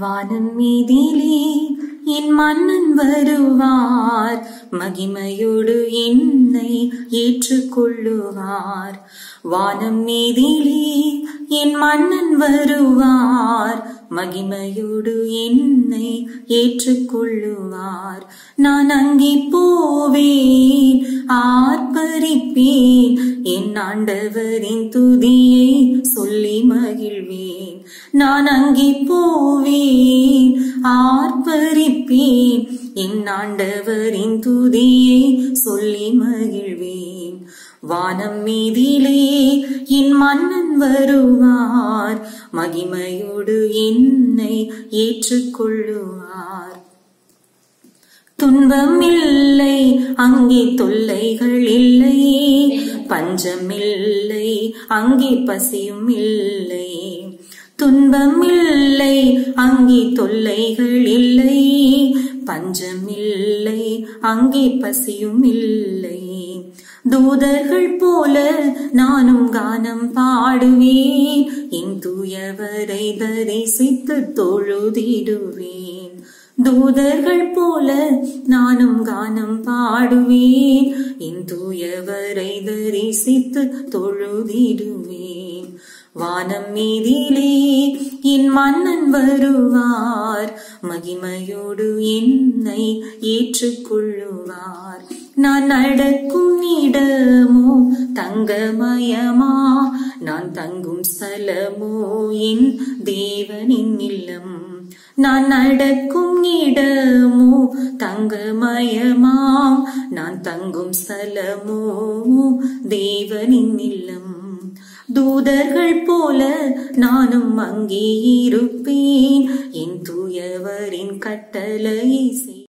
வானம் மீதிலே என் மன்னன் வருவார் மகிமையோடு என்னை ஏற்றுக்கொள்ளுவார் வானம் மீதிலே என் மன்னன் வருவார் மகிமையோடு என்னை ஏற்றுக்கொள்ளுவார் நான் அங்கே போவேன் ஆர்ப்பரிப்பேன் என் ஆண்டவரின் துதியை சொல்லி மகிழ்வேன் நான் அங்கே போவேன் ஆர்ப்பரிப்பேன் என் ஆண்டவரின் துதியை சொல்லி மகிழ்வேன் வானம் மீதிலே என் மன்னன் வருவார் மகிமையோடு என்னை ஏற்றுக்கொள்ளுவார் துன்பம் இல்லை அங்கே தொல்லைகள் இல்லை பஞ்சம் இல்லை அங்கே பசியும் இல்லை துன்பம் இல்லை அங்கே தொல்லைகள் இல்லை பஞ்சம் இல்லை அங்கே பசியும் இல்லை தூதர்கள் போல நானும் கானம் பாடுவேன் என் தூயவரை தரிசித்து தொழுதிடுவேன் தூதர்கள் போல நானும் கானம் பாடுவேன் என் தூயவரை தரிசித்து தொழுதிடுவேன் வானம் மீதிலே என் மன்னன் வருவார் மகிமையோடு என்னை ஏற்றுக்கொள்ளுவார் நான் நடக்கும் இடமோ தங்கமயமா நான் தங்கும் ஸ்தலமோ என் தேவனின் இல்லம் நான் நடக்கும் இடமோ தங்கமயமாம் நான் தங்கும் ஸ்தலமோ தேவனின் இல்லம் தூதர்கள் போல நானும் அங்கே இருப்பேன் என் தூயவரின் கட்டளை செய்